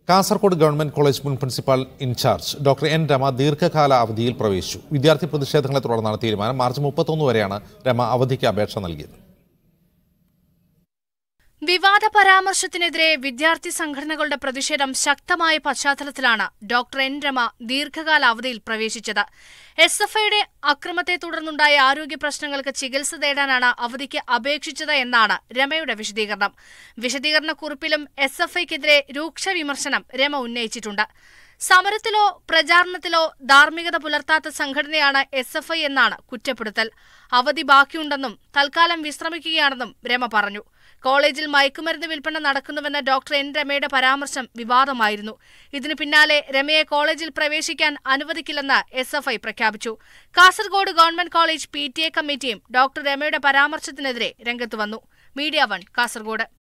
Kasaragod government college മുൻ principal in charge doctor N Rama ദീർഘകാല അവധിയിൽ പ്രവേശിച്ചു വിദ്യാർത്ഥി പ്രതിഷേധങ്ങളെ തുടർന്നാണ് തീരുമാനം മാർച്ച് മുപ്പത്തൊന്ന് വരെയാണ് രമ അവധിക്ക് അപേക്ഷ നൽകിയത് വിവാദ പരാമർശത്തിനെതിരെ വിദ്യാർത്ഥി സംഘടനകളുടെ പ്രതിഷേധം ശക്തമായ പശ്ചാത്തലത്തിലാണ് ഡോക്ടർ എൻ രമ ദീർഘകാല അവധിയിൽ പ്രവേശിച്ചത് എസ് എഫ് ഐയുടെ അക്രമത്തെ തുടർന്നുണ്ടായ ആരോഗ്യ പ്രശ്നങ്ങൾക്ക് ചികിത്സ തേടാനാണ് അവധിക്ക് അപേക്ഷിച്ചത് എന്നാണ് രമയുടെ വിശദീകരണം വിശദീകരണക്കുറിപ്പിലും എസ് എഫ് ഐക്കെതിരെ രൂക്ഷ വിമർശനം രമ ഉന്നയിച്ചിട്ടുണ്ട് സമരത്തിലോ പ്രചാരണത്തിലോ ധാർമ്മികത പുലർത്താത്ത സംഘടനയാണ് എസ് എഫ് ഐ എന്നാണ് കുറ്റപ്പെടുത്തൽ അവധി ബാക്കിയുണ്ടെന്നും തൽക്കാലം വിശ്രമിക്കുകയാണെന്നും രമ പറഞ്ഞു കോളേജിൽ മയക്കുമരുന്ന് വിൽപ്പന നടക്കുന്നുവെന്ന ഡോക്ടർ എൻ രമയുടെ പരാമർശം വിവാദമായിരുന്നു ഇതിനു പിന്നാലെ രമയെ കോളേജിൽ പ്രവേശിക്കാൻ അനുവദിക്കില്ലെന്ന് എസ് എഫ് ഐ പ്രഖ്യാപിച്ചു Kasaragod government college P T A കമ്മിറ്റിയും ഡോക്ടർ രമയുടെ പരാമർശത്തിനെതിരെ രംഗത്ത് വന്നു മീഡിയ വൺ കാസർഗോഡ്